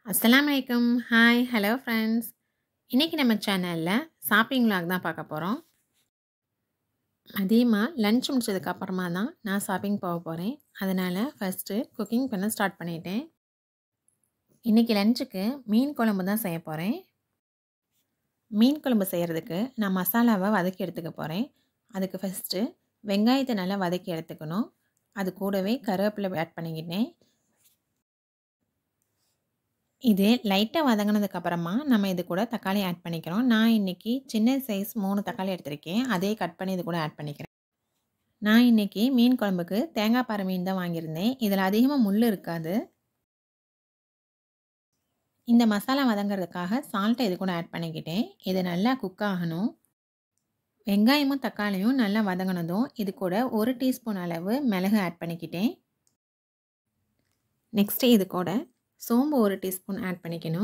அஸ்ஸலாமு அலைக்கும் hi hello friends இன்றைக்கி நம்ம சேனலில் ஷாப்பிங் vlog தான் பார்க்க போகிறோம் மதியமாக லன்ச் முடிச்சதுக்கு அப்புறமா தான் நான் ஷாப்பிங் போக போகிறேன் அதனால் ஃபஸ்ட்டு குக்கிங் பண்ண ஸ்டார்ட் பண்ணிட்டேன் இன்றைக்கி லஞ்சுக்கு மீன் குழம்பு தான் செய்ய போகிறேன் மீன் குழம்பு செய்கிறதுக்கு நான் மசாலாவை வதக்கி எடுத்துக்க போகிறேன் அதுக்கு ஃபஸ்ட்டு வெங்காயத்தை நல்லா வதக்கி எடுத்துக்கணும் அது கூடவே கருவேப்பிலை ஆட் பண்ணிக்கிட்டேன் இது லைட்டாக வதங்கினதுக்கு அப்புறமா நம்ம இது கூட தக்காளி ஆட் பண்ணிக்கிறோம் நான் இன்றைக்கி சின்ன சைஸ் மூணு தக்காளி எடுத்திருக்கேன் அதே கட் பண்ணி இது கூட ஆட் பண்ணிக்கிறேன் நான் இன்றைக்கி மீன் குழம்புக்கு தேங்காய் பாறை மீன் தான் வாங்கியிருந்தேன் இதில் அதிகமாக முள் இருக்காது இந்த மசாலா வதங்கிறதுக்காக சால்ட்டை இது கூட ஆட் பண்ணிக்கிட்டேன் இது நல்லா குக் ஆகணும் வெங்காயமும் தக்காளியும் நல்லா வதங்கினதும் இது கூட ஒரு டீஸ்பூன் அளவு மிளகு ஆட் பண்ணிக்கிட்டேன் நெக்ஸ்ட்டு இது கூட சோம்பு ஒரு டீஸ்பூன் ஆட் பண்ணிக்கணும்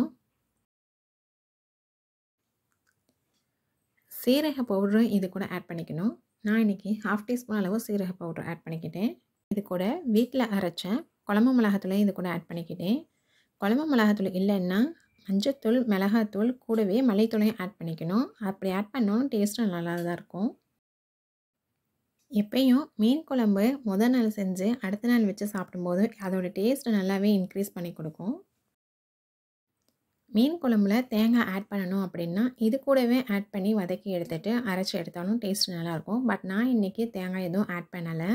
சீரக பவுட்ரு இது கூட ஆட் பண்ணிக்கணும் நான் இன்றைக்கி ஹாஃப் டீஸ்பூன் அளவு சீரக பவுட்ரு ஆட் பண்ணிக்கிட்டேன் இது கூட வீட்டில் அரைச்ச குழம்பு மிளகாத்தூளையும் இது கூட ஆட் பண்ணிக்கிட்டேன் குழம்பு மிளகாத்தூள் இல்லைன்னா மஞ்சத்தூள் மிளகாத்தூள் கூடவே மல்லித்தூளையும் ஆட் பண்ணிக்கணும் அப்படி ஆட் பண்ணோம் டேஸ்ட்டும் நல்லா தான் இருக்கும் எப்பயும் மீன் குழம்பு முதல் நாள் செஞ்சு அடுத்த நாள் வச்சு சாப்பிடும்போது அதோடய டேஸ்ட்டு நல்லாவே இன்க்ரீஸ் பண்ணி கொடுக்கும் மீன் குழம்புல தேங்காய் ஆட் பண்ணணும் அப்படின்னா இது கூடவே ஆட் பண்ணி வதக்கி எடுத்துகிட்டு அரைச்சி எடுத்தாலும் டேஸ்ட் நல்லாயிருக்கும் பட் நான் இன்றைக்கி தேங்காய் எதுவும் ஆட் பண்ணலை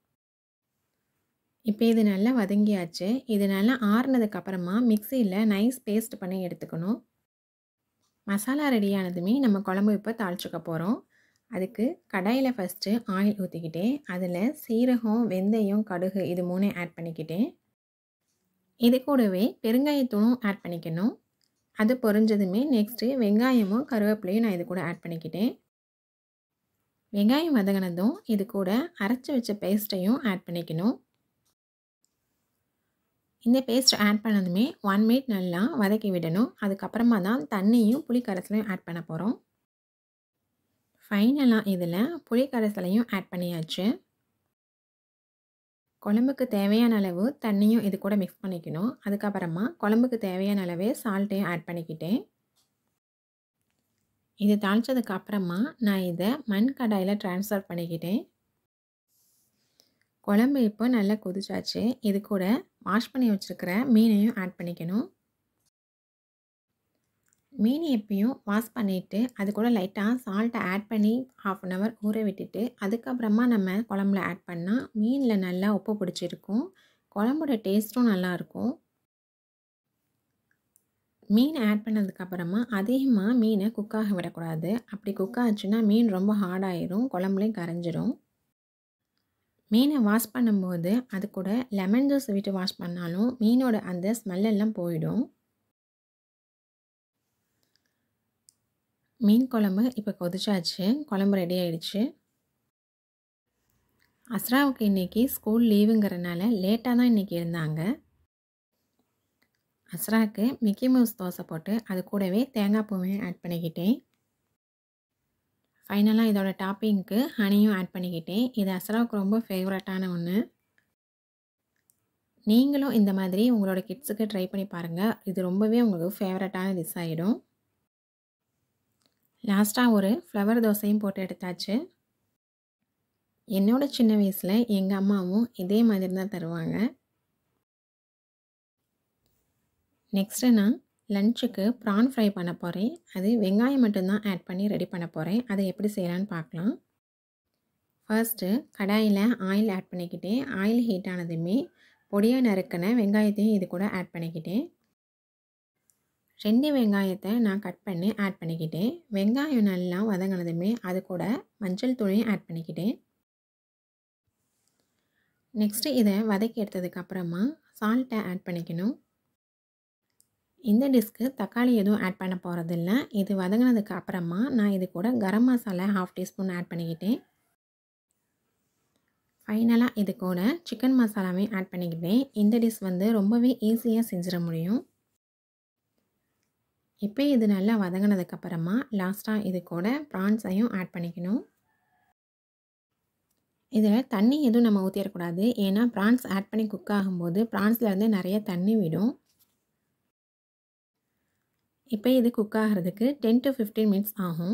இப்போ இது நல்லா வதங்கியாச்சு இது நல்லா ஆறுனதுக்கப்புறமா மிக்சியில் நைஸ் பேஸ்ட் பண்ணி எடுத்துக்கணும் மசாலா ரெடியானதுமே நம்ம குழம்பு இப்போ தாளிச்சுக்க போகிறோம் அதுக்கு கடாயில் ஃபஸ்ட்டு ஆயில் ஊற்றிக்கிட்டேன் அதில் சீரகம் வெந்தயம் கடுகு இது மூணையும் ஆட் பண்ணிக்கிட்டேன் இது கூடவே பெருங்காயத்தூளும் ஆட் பண்ணிக்கணும் அது பொரிஞ்சதுமே நெக்ஸ்ட்டு வெங்காயமும் கருவேப்பிலையும் நான் இது கூட ஆட் பண்ணிக்கிட்டேன் வெங்காயம் வதங்கினதும் இது கூட அரைச்சி வச்ச பேஸ்ட்டையும் ஆட் பண்ணிக்கணும் இந்த பேஸ்ட் ஆட் பண்ணதுமே ஒன் மினிட் நல்லா வதக்கி விடணும் அதுக்கப்புறமா தான் தண்ணியும் புளி கரைசலையும் ஆட் பண்ண போகிறோம் ஃபைனலாக இதில் புளி கரைசலையும் ஆட் பண்ணியாச்சு குழம்புக்கு தேவையான அளவு தண்ணியும் இது கூட மிக்ஸ் பண்ணிக்கணும் அதுக்கப்புறமா குழம்புக்கு தேவையான அளவே சால்ட்டையும் ஆட் பண்ணிக்கிட்டேன் இது தாளித்ததுக்கு அப்புறமா நான் இதை மண் கடாயில் ட்ரான்ஸ்ஃபர் பண்ணிக்கிட்டேன் குழம்பு இப்போ நல்லா கொதிச்சாச்சு இது கூட வாஷ் பண்ணி வச்சுருக்கிற மீனையும் ஆட் பண்ணிக்கணும் மீன் எப்பயும் வாஷ் பண்ணிவிட்டு அது கூட லைட்டாக சால்ட்டை ஆட் பண்ணி ஹாஃப் அன் ஹவர் ஊற விட்டுட்டு அதுக்கப்புறமா நம்ம குழம்புல ஆட் பண்ணால் மீனில் நல்லா உப்பு பிடிச்சிருக்கும் குழம்போட டேஸ்ட்டும் நல்லாயிருக்கும் மீன் ஆட் பண்ணதுக்கப்புறமா அதிகமாக மீனை குக்காக விடக்கூடாது அப்படி குக் ஆச்சுன்னா மீன் ரொம்ப ஹார்டாயிரும் குழம்புலையும் கரைஞ்சிரும் மீனை வாஷ் பண்ணும்போது அது கூட லெமன் ஜூஸ் விட்டு வாஷ் பண்ணாலும் மீனோட அந்த ஸ்மெல்லெல்லாம் போயிடும் மீன் குழம்பு இப்போ கொதிச்சாச்சு குழம்பு ரெடி ஆயிடுச்சு அஸ்ராவுக்கு இன்றைக்கி ஸ்கூல் லீவுங்கிறனால லேட்டாக தான் இன்றைக்கி இருந்தாங்க அஸ்ராவுக்கு மிக்கி மவுஸ் தோசை போட்டு அது கூடவே தேங்காய் பூவையும் ஆட் பண்ணிக்கிட்டேன் ஃபைனலாக இதோட டாப்பிங்க்கு ஹனியும் ஆட் பண்ணிக்கிட்டேன் இது அஸ்ராவுக்கு ரொம்ப ஃபேவரட்டான ஒன்று நீங்களும் இந்த மாதிரி உங்களோட கிட்ஸுக்கு ட்ரை பண்ணி பாருங்கள் இது ரொம்பவே உங்களுக்கு ஃபேவரட்டான டிஷ் ஆகிடும் லாஸ்ட்டாக ஒரு ஃப்ளவர் தோசையும் போட்டு எடுத்தாச்சு என்னோட சின்ன வயசில் எங்கள் அம்மாவும் இதே மாதிரி தான் தருவாங்க நெக்ஸ்ட்டு நான் லஞ்சுக்கு ப்ரான் ஃப்ரை பண்ண போகிறேன் அது வெங்காயம் மட்டும்தான் ஆட் பண்ணி ரெடி பண்ண போகிறேன் அதை எப்படி செய்யலான்னு பார்க்கலாம் ஃபர்ஸ்ட்டு கடாயில் ஆயில் ஆட் பண்ணிக்கிட்டேன் ஆயில் ஹீட் ஆனதுமே பொடியாக நறுக்கின வெங்காயத்தையும் இது கூட ஆட் பண்ணிக்கிட்டேன் ரெண்டு வெங்காயத்தை நான் கட் பண்ணி ஆட் பண்ணிக்கிட்டேன் வெங்காயம் நல்லா வதங்கினதுமே அது கூட மஞ்சள் தூளையும் ஆட் பண்ணிக்கிட்டேன் நெக்ஸ்ட்டு இதை வதக்கி எடுத்ததுக்கப்புறமா சால்ட்டை ஆட் பண்ணிக்கணும் இந்த டிஷ்க்கு தக்காளி எதுவும் ஆட் பண்ண போகிறதில்ல இது வதங்கினதுக்கு அப்புறமா நான் இது கூட garam masala half teaspoon add பண்ணிக்கிட்டேன் ஃபைனலாக இது கூட சிக்கன் மசாலாவையும் ஆட் பண்ணிக்கிட்டேன் இந்த டிஷ் வந்து ரொம்பவே ஈஸியாக செஞ்சிட முடியும் இப்போ இது நல்லா வதங்கினதுக்கப்புறமா லாஸ்ட்டாக இது கூட ப்ரான்ஸையும் ஆட் பண்ணிக்கணும் இதில் தண்ணி எதுவும் நம்ம ஊற்றிடக்கூடாது ஏன்னா ப்ரான்ஸ் ஆட் பண்ணி குக் ஆகும்போது ப்ரான்ஸ்லேருந்து நிறைய தண்ணி விடும் இப்போ இது குக் ஆகிறதுக்கு டென் டு ஃபிஃப்டீன் மினிட்ஸ் ஆகும்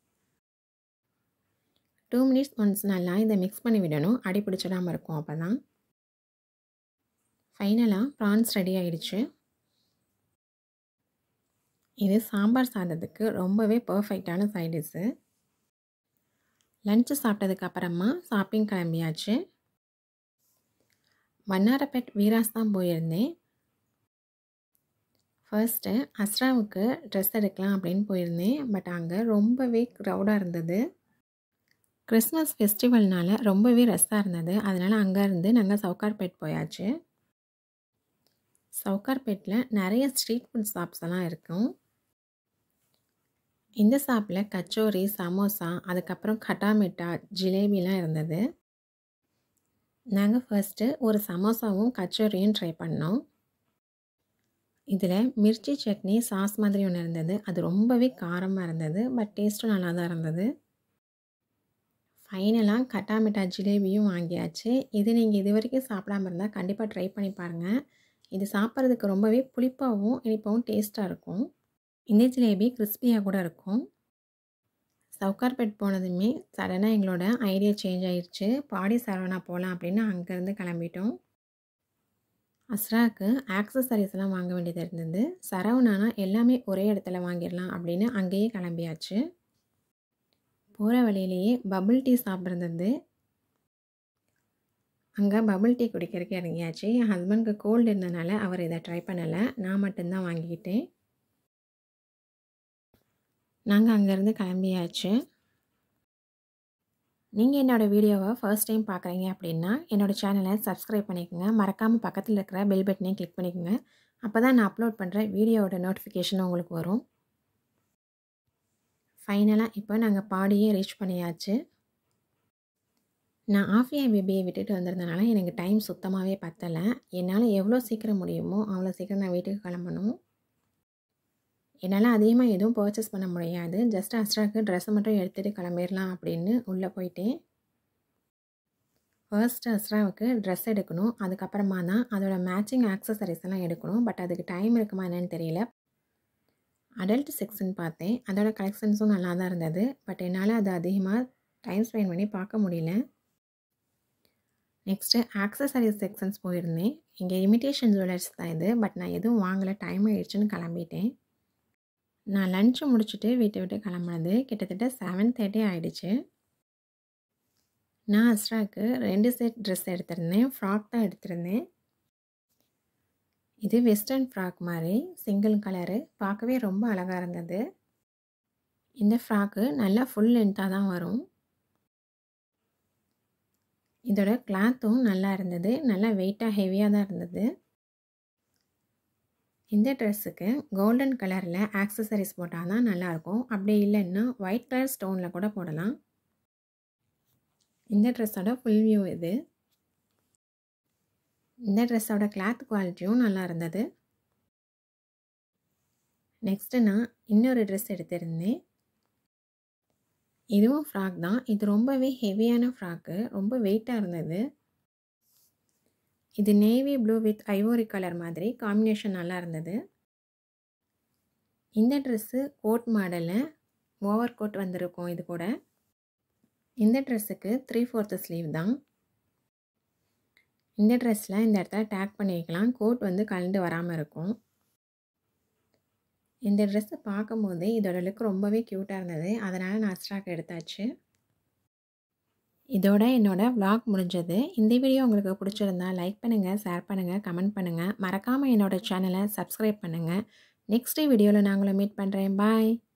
டூ மினிட்ஸ் ஒன்ஸ் நல்லா இதை மிக்ஸ் பண்ணி விடணும் அடி பிடிச்சிடாமல் இருக்கும் அப்போ தான் ஃபைனலாக ப்ரான்ஸ் ரெடி ஆகிடுச்சு இது சாம்பார் சாதத்துக்கு ரொம்பவே பர்ஃபெக்டான சைட் டிஷ்ஷு லஞ்சு சாப்பிட்டதுக்கு அப்புறமா ஷாப்பிங் கிளம்பியாச்சு வண்ணாரப்பேட் வீராஸ் தான் போயிருந்தேன் ஃபர்ஸ்ட்டு அஸ்ராவுக்கு ட்ரெஸ் எடுக்கலாம் அப்படின்னு போயிருந்தேன் பட் அங்கே ரொம்பவே க்ரௌடாக இருந்தது கிறிஸ்மஸ் ஃபெஸ்டிவல்னால ரொம்பவே ரஷ்ஷாக இருந்தது அதனால் அங்கேருந்து நாங்கள் சவுகார்பேட் போயாச்சு சவுகார்பேட்டில் நிறைய ஸ்ட்ரீட் ஃபுட் ஷாப்ஸ் எல்லாம் இருக்கும் இந்த ஷாப்பில் கச்சோரி சமோசா அதுக்கப்புறம் கட்டா மிட்டா ஜிலேபிலாம் இருந்தது நாங்கள் ஃபர்ஸ்ட்டு ஒரு சமோசாவும் கச்சோரியும் ட்ரை பண்ணோம் இதில் மிர்ச்சி சட்னி சாஸ் மாதிரி ஒன்று இருந்தது அது ரொம்பவே காரமாக இருந்தது பட் டேஸ்ட்டும் நல்லா தான் இருந்தது ஃபைனலாக கட்டா மிட்டா ஜிலேபியும் வாங்கியாச்சு இது நீங்கள் இது வரைக்கும் சாப்பிடாம இருந்தால் கண்டிப்பாக ட்ரை பண்ணி பாருங்கள் இது சாப்பிட்றதுக்கு ரொம்பவே புளிப்பாகவும் இனிப்பாகவும் டேஸ்ட்டாக இருக்கும் இந்த ஜிலேபி கிறிஸ்பியாக கூட இருக்கும் சவுகார்பேட் போனதுமே சடனாக எங்களோட ஐடியா சேஞ்ச் ஆயிடுச்சு பாடி சரவணா போகலாம் அப்படின்னு அங்கேருந்து கிளம்பிட்டோம் அஸ்ராக்கு ஆக்சசரிஸ்லாம் வாங்க வேண்டியது இருந்தது சரவணானா எல்லாமே ஒரே இடத்துல வாங்கிடலாம் அப்படின்னு அங்கேயே கிளம்பியாச்சு போகிற வழியிலேயே பபுள் டீ சாப்பிட்றது அங்கே பபுள் டீ குடிக்கிறதுக்கு இறங்கியாச்சு என் ஹஸ்பண்ட்க்கு கோல்டு இருந்தனால அவர் இதை ட்ரை பண்ணலை நான் மட்டும்தான் வாங்கிக்கிட்டேன் நாங்கள் அங்கேருந்து கிளம்பியாச்சு நீங்கள் என்னோடய வீடியோவை ஃபர்ஸ்ட் டைம் பார்க்குறீங்க அப்படின்னா என்னோடய சேனலை சப்ஸ்கிரைப் பண்ணிக்கோங்க மறக்காமல் பக்கத்தில் இருக்கிற பெல் பட்டனையும் கிளிக் பண்ணிக்கோங்க அப்போ தான் நான் அப்லோட் பண்ணுற வீடியோவோட நோட்டிஃபிகேஷன் உங்களுக்கு வரும் ஃபைனலாக இப்போ நாங்கள் பாடியே ரீச் பண்ணியாச்சு நான் ஆஃபியா பேபியை விட்டுட்டு வந்திருந்தனால எனக்கு டைம் சுத்தமாகவே பத்தலை என்னால் எவ்வளோ சீக்கிரம் முடியுமோ அவ்வளோ சீக்கிரம் நான் வீட்டுக்கு கிளம்பணும் என்னால் அதிகமாக எதுவும் பர்ச்சேஸ் பண்ண முடியாது ஜஸ்ட் அஸ்ட்ராக்கு ட்ரெஸ்ஸை மட்டும் எடுத்துகிட்டு கிளம்பிடலாம் அப்படின்னு உள்ளே போயிட்டேன் ஃபர்ஸ்ட் அஸ்ராவுக்கு ட்ரெஸ் எடுக்கணும் அதுக்கப்புறமா தான் அதோட மேட்சிங் ஆக்சசரிஸ் எல்லாம் எடுக்கணும் பட் அதுக்கு டைம் இருக்குமா என்னன்னு தெரியல அடல்ட் செக்ஷன் பார்த்தேன் அதோட கலெக்ஷன்ஸும் நல்லா தான் இருந்தது பட் என்னால் அது அதிகமாக டைம் ஸ்பெண்ட் பண்ணி பார்க்க முடியல நெக்ஸ்ட்டு ஆக்சசரிஸ் செக்ஷன்ஸ் போயிருந்தேன் இங்கே இமிட்டேஷன் ஜுவல்லர்ஸ் தான் இது பட் நான் எதுவும் வாங்கலை டைம் ஆயிடுச்சுன்னு கிளம்பிட்டேன் நான் லஞ்சு முடிச்சுட்டு வீட்டை விட்டு கிளம்புனது கிட்டத்தட்ட செவன் தேர்ட்டி ஆகிடுச்சு நான் அஸ்ராக்கு ரெண்டு செட் ட்ரெஸ் எடுத்திருந்தேன் ஃப்ராக் தான் எடுத்திருந்தேன் இது வெஸ்டர்ன் ஃப்ராக் மாதிரி சிங்கிள் கலரு பார்க்கவே ரொம்ப அழகாக இருந்தது இந்த ஃப்ராக்கு நல்லா ஃபுல் லென்த்தாக தான் வரும் இதோட கிளாத்தும் நல்லா இருந்தது நல்லா வெயிட்டாக ஹெவியாக தான் இருந்தது இந்த ட்ரெஸ்ஸுக்கு கோல்டன் கலரில் ஆக்சசரிஸ் போட்டால் தான் நல்லாயிருக்கும் அப்படி இல்லைன்னா ஒயிட் கலர் ஸ்டோனில் கூட போடலாம் இந்த ட்ரெஸ்ஸோட ஃபுல் வியூ இது இந்த ட்ரெஸ்ஸோட கிளாத் குவாலிட்டியும் நல்லா இருந்தது நெக்ஸ்ட்டு நான் இன்னொரு ட்ரெஸ் எடுத்திருந்தேன் இதுவும் ஃப்ராக் தான் இது ரொம்பவே ஹெவியான ஃப்ராக்கு ரொம்ப வெயிட்டாக இருந்தது இது navy blue with ivory colour மாதிரி காம்பினேஷன் நல்லா இருந்தது இந்த ட்ரெஸ்ஸு கோட் மாடலில் ஓவர் கோட் வந்திருக்கும் இது கூட இந்த ட்ரெஸ்ஸுக்கு த்ரீ ஃபோர்த்து ஸ்லீவ் தான் இந்த ட்ரெஸ்ஸில் இந்த இடத்துல டேக் பண்ணி வைக்கலாம் கோட் வந்து கலந்து வராமல் இருக்கும் இந்த ட்ரெஸ்ஸை பார்க்கும்போது இதோட லுக் ரொம்பவே க்யூட்டாக இருந்தது அதனால் நான் ஸ்டாக் எடுத்தாச்சு இதோட என்னோட vlog முடிஞ்சது இந்த வீடியோ உங்களுக்கு பிடிச்சிருந்தா லைக் பண்ணுங்கள் ஷேர் பண்ணுங்கள் கமெண்ட் பண்ணுங்கள் மறக்காமல் என்னோட சேனலை சப்ஸ்கிரைப் பண்ணுங்கள் நெக்ஸ்ட் வீடியோவில் நான் உங்களை மீட் பண்ணுறேன் பாய்